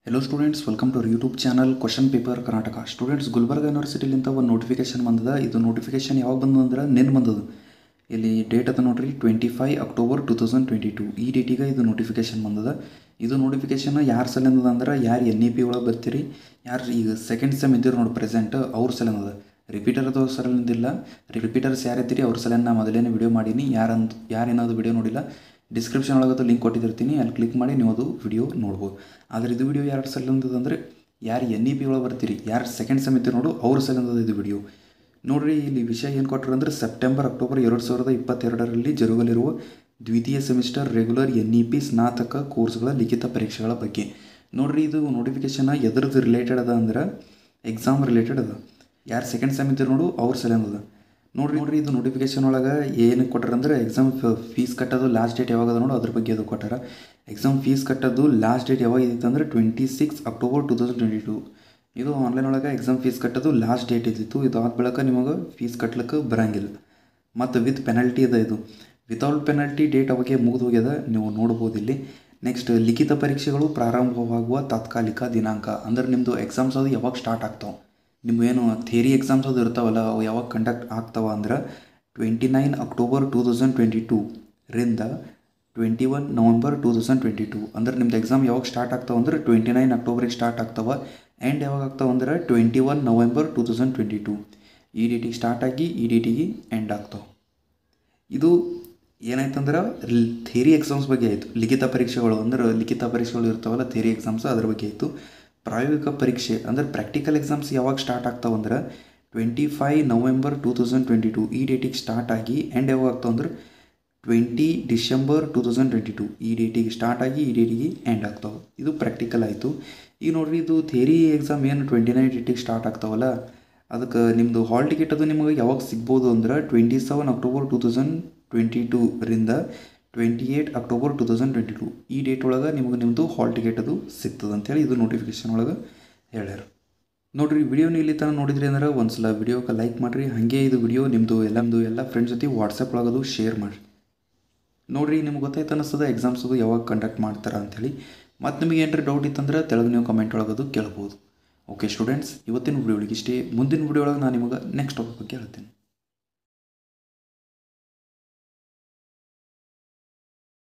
hello students welcome to YouTube channel question paper Karnataka students Gulbarga ಯೂನಿವರ್ಸಿಟಿಲಿಂದ ಒಂದು notification ಬಂದದ ಇದು ನೋಟಿಫಿಕೇಶನ್ ಯಾವಾಗ ಬಂದದ ಅಂದ್ರೆ ನಿನ್ನೆ ಬಂದದ ಇಲ್ಲಿ ಡೇಟ್ ಅದ ನೋಡ್ರಿ twenty five October two thousand twenty two ಈ ಡೇಟಿಗೆ ಇದು ನೋಟಿಫಿಕೇಶನ್ ಬಂದದ ಇದು ನೋಟಿಫಿಕೇಶನ್ ಯಾರು ಸಲಿಂದದ ಅಂದ್ರೆ ಯಾರು ಎನ್ ಇ ಪಿ ಒಳಗೆ ಬರ್ತೀರಿ ಯಾರು ಈಗ ಸೆಕೆಂಡ್ ಸೆಮ್ ಇದ್ದೀರಿ ನೋಡಿ ಪ್ರೆಸೆಂಟ್ ಅವ್ರ ಸಲಿಂದದ ರಿಪೀಟರ್ ಅದು ಸಲಿಂದಿಲ್ಲ ರಿಪೀಟರ್ಸ್ ಯಾರು ಇದ್ದೀರಿ ಅವ್ರ ಸಲಿಂದ ನಾ ಮೊದಲೇನೆ ವಿಡಿಯೋ ಮಾಡೀನಿ ಯಾರಂತ ಯಾರೇನಾದ್ರು ವಿಡಿಯೋ ನೋಡಿಲ್ಲ ಡಿಸ್ಕ್ರಿಪ್ಷನ್ ಒಳಗದು ಲಿಂಕ್ ಕೊಟ್ಟಿರ್ತೀನಿ ಅಲ್ಲಿ ಕ್ಲಿಕ್ ಮಾಡಿ ನೀವು ಅದು ವಿಡಿಯೋ ನೋಡ್ಬೋದು ಆದರೆ ಇದು ವಿಡಿಯೋ ಯಾರು ಸಲಿಂದದ ಅಂದರೆ ಯಾರು ಎನ್ ಇ ಪಿ ಒಳಗೆ ಬರ್ತೀರಿ ಯಾರು ಸೆಕೆಂಡ್ ಸೆಮ್ ಇದ್ದೀರಿ ನೋಡು ಅವ್ರ ಸಲಿಂದದ ಇದು ವಿಡಿಯೋ ನೋಡ್ರಿ ಇಲ್ಲಿ ವಿಷಯ ಏನು ಕೊಟ್ಟರು ಅಂದರೆ ಸೆಪ್ಟೆಂಬರ್ ಅಕ್ಟೋಬರ್ ಎರಡು ಸಾವಿರದ ಇಪ್ಪತ್ತೆರಡರಲ್ಲಿ ಜರುಗಲಿರುವ ದ್ವಿತೀಯ semester regular N E P ಸ್ನಾತಕ ಕೋರ್ಸ್ಗಳ ಲಿಖಿತ ಪರೀಕ್ಷೆಗಳ ಬಗ್ಗೆ ನೋಡ್ರಿ ಇದು ನೋಟಿಫಿಕೇಶನ್ ಎದ್ರದ್ದು ರಿಲೇಟೆಡ್ ಅದ ಅಂದ್ರೆ ಎಕ್ಸಾಮ್ ರಿಲೇಟೆಡ್ ಅದ ಯಾರು ಸೆಕೆಂಡ್ ಸೆಮ್ ಇದ್ದೀರಿ ನೋಡು ಅವ್ರ ಸಲಿಂದ ಅದ ನೋಡ್ರಿ ನೋಡ್ರಿ ಇದು ನೋಟಿಫಿಕೇಶನ್ ಒಳಗೆ ಏನಕ್ಕೆ ಕೊಟ್ಟಾರ ಅಂದ್ರೆ ಎಕ್ಸಾಮ್ ಫೀಸ್ ಕಟ್ಟೋದು ಲಾಸ್ಟ್ ಡೇಟ್ ಯಾವಾಗ ಅದ ನೋಡು ಅದ್ರ ಬಗ್ಗೆ ಅದು ಕೊಟ್ಟಾರ ಎಕ್ಸಾಮ್ ಫೀಸ್ ಕಟ್ಟೋದು ಲಾಸ್ಟ್ ಡೇಟ್ ಯಾವಾಗ ಇದ್ದಿತ್ತು ಅಂದ್ರೆ twenty six October two thousand twenty two ಇದು ಆನ್ಲೈನ್ ಒಳಗೆ ಎಕ್ಸಾಮ್ ಫೀಸ್ ಕಟ್ಟೋದು ಲಾಸ್ಟ್ ಡೇಟ್ ಇದ್ದಿತ್ತು ಇದು ಆದ ಬಳಿಕ ನಿಮಗೆ ಫೀಸ್ ಕಟ್ಲಿಕ್ಕೆ ಬರಂಗಿಲ್ಲ ಮತ್ತು ವಿತ್ ಪೆನಲ್ಟಿ ಅದ ಇದು ವಿತೌಟ್ ಪೆನಲ್ಟಿ ಡೇಟ್ ಅವಾಗೆ ಮುಗಿದು ಹೋಗ್ಯದ ನೀವು ನೋಡ್ಬೋದು ಇಲ್ಲಿ ನೆಕ್ಸ್ಟ್ ಲಿಖಿತ ಪರೀಕ್ಷೆಗಳು ಪ್ರಾರಂಭವಾಗುವ ತಾತ್ಕಾಲಿಕ ದಿನಾಂಕ ಅಂದ್ರೆ ನಿಮ್ಮದು ಎಕ್ಸಾಮ್ಸ್ ಅದು ಯಾವಾಗ ಸ್ಟಾರ್ಟ್ ಆಗ್ತಾವೆ ನಿಮ್ಗೇನು ಥೇರಿ ಎಕ್ಸಾಮ್ಸ್ ಅದು ಇರ್ತಾವಲ್ಲ ಅವು ಯಾವಾಗ ಕಂಡಕ್ಟ್ ಆಗ್ತಾವ ಅಂದ್ರೆ twenty nine October two thousand twenty two ರಿಂದ twenty one November two thousand twenty two ಅಂದ್ರೆ ನಿಮ್ದು ಎಕ್ಸಾಮ್ ಯಾವಾಗ ಸ್ಟಾರ್ಟ್ ಆಗ್ತಾವೆ ಅಂದ್ರೆ ಟ್ವೆಂಟಿ ನೈನ್ ಅಕ್ಟೋಬರಿಗೆ ಸ್ಟಾರ್ಟ್ ಆಗ್ತಾವೆ ಆ್ಯಂಡ್ ಯಾವಾಗ ಆಗ್ತಾವೆ ಅಂದ್ರೆ twenty one November two thousand twenty two ಈ ಡೇಟಿಗೆ ಸ್ಟಾರ್ಟ್ ಆಗಿ ಈ ಡೇಟಿಗೆ ಎಂಡ್ ಆಗ್ತಾವೆ ಇದು ಏನಾಯ್ತಂದ್ರೆ ಥೇರಿ ಎಕ್ಸಾಮ್ಸ್ ಬಗ್ಗೆ ಆಯಿತು ಲಿಖಿತ ಪರೀಕ್ಷೆಗಳು ಅಂದ್ರೆ ಲಿಖಿತ ಪರೀಕ್ಷೆಗಳು ಇರ್ತಾವಲ್ಲ ಥೇರಿ ಎಕ್ಸಾಮ್ಸ್ ಅದ್ರ ಬಗ್ಗೆ ಆಯಿತು ಪ್ರಾಯೋಗಿಕ ಪರೀಕ್ಷೆ ಅಂದ್ರೆ ಪ್ರಾಕ್ಟಿಕಲ್ ಎಕ್ಸಾಮ್ಸ್ ಯಾವಾಗ ಸ್ಟಾರ್ಟ್ ಆಗ್ತಾವಂದ್ರೆ twenty five November two thousand twenty two ಈ ಡೇಟಿಗೆ ಸ್ಟಾರ್ಟ್ ಆಗಿ ಆ್ಯಂಡ್ ಯಾವಾಗ ಆಗ್ತಾವ ಅಂದ್ರೆ twenty December two thousand twenty two ಈ ಡೇಟಿಗೆ ಸ್ಟಾರ್ಟ್ ಆಗಿ ಈ ಡೇಟಿಗೆ ಎಂಡ್ ಆಗ್ತಾವೆ ಇದು ಪ್ರಾಕ್ಟಿಕಲ್ ಆಯಿತು ಈಗ ನೋಡ್ರಿ ಇದು ಥೇರಿ ಎಕ್ಸಾಮ್ ಏನು ಟ್ವೆಂಟಿ ನೈನ್ ಡೇಟಿಗೆ ಸ್ಟಾರ್ಟ್ ಆಗ್ತಾವಲ್ಲ ಅದಕ್ಕೆ ನಿಮ್ಮದು ಹಾಲ್ ಟಿಕೆಟ್ ಅದು ನಿಮಗೆ ಯಾವಾಗ ಸಿಗ್ಬೋದು ಅಂದ್ರೆ twenty seven October two thousand twenty ಟೂರಿಂದ twenty eight October two thousand twenty two ಈ ಡೇಟ್ ಒಳಗೆ ನಿಮಗೆ ನಿಮ್ಮದು ಹಾಲ್ ಟಿಕೆಟ್ ಅದು ಸಿಗ್ತದೆ ಅಂತೇಳಿ ಇದು ನೋಟಿಫಿಕೇಶನ್ ಒಳಗೆ ಹೇಳ್ಯಾರ ನೋಡಿರಿ ವಿಡಿಯೋನ ಇಲ್ಲಿ ತನಕ ನೋಡಿದ್ರಿ ಅಂದ್ರೆ ಒಂದು ಸಲ ವಿಡಿಯೋಕ್ಕೆ ಲೈಕ್ ಮಾಡಿರಿ ಹಾಗೆ ಇದು ವಿಡಿಯೋ ನಿಮ್ಮದು ಎಲ್ಲಮ್ಮದು ಎಲ್ಲ ಫ್ರೆಂಡ್ಸ್ ಜೊತೆ ವಾಟ್ಸಪ್ ಒಳಗದು ಶೇರ್ ಮಾಡಿರಿ ನೋಡಿರಿ ನಿಮ್ಗೆ ಗೊತ್ತಾಯ್ತು ಅನ್ನಿಸ್ತದೆ ಎಕ್ಸಾಮ್ಸ್ ಅದು ಯಾವಾಗ ಕಂಡಕ್ಟ್ ಮಾಡ್ತಾರೆ ಅಂಥೇಳಿ ಮತ್ತು ನಿಮಗೆ ಏನಾರ ಡೌಟ್ ಇತ್ತಂದ್ರೆ ತೆಳಗೆ ನೀವು ಕಮೆಂಟ್ ಒಳಗದು ಕೇಳ್ಬೋದು ಓಕೆ ಸ್ಟೂಡೆಂಟ್ಸ್ ಇವತ್ತಿನ ವಿಡಿಯೋ ಒಳಗೆ ಇಷ್ಟೇ ಮುಂದಿನ ವಿಡಿಯೋ ಒಳಗೆ ನಾನು ನಿಮಗೆ ನೆಕ್ಸ್ಟ್ ಟಾಪಿಕ್ ಬಗ್ಗೆ ಹೇಳ್ತೀನಿ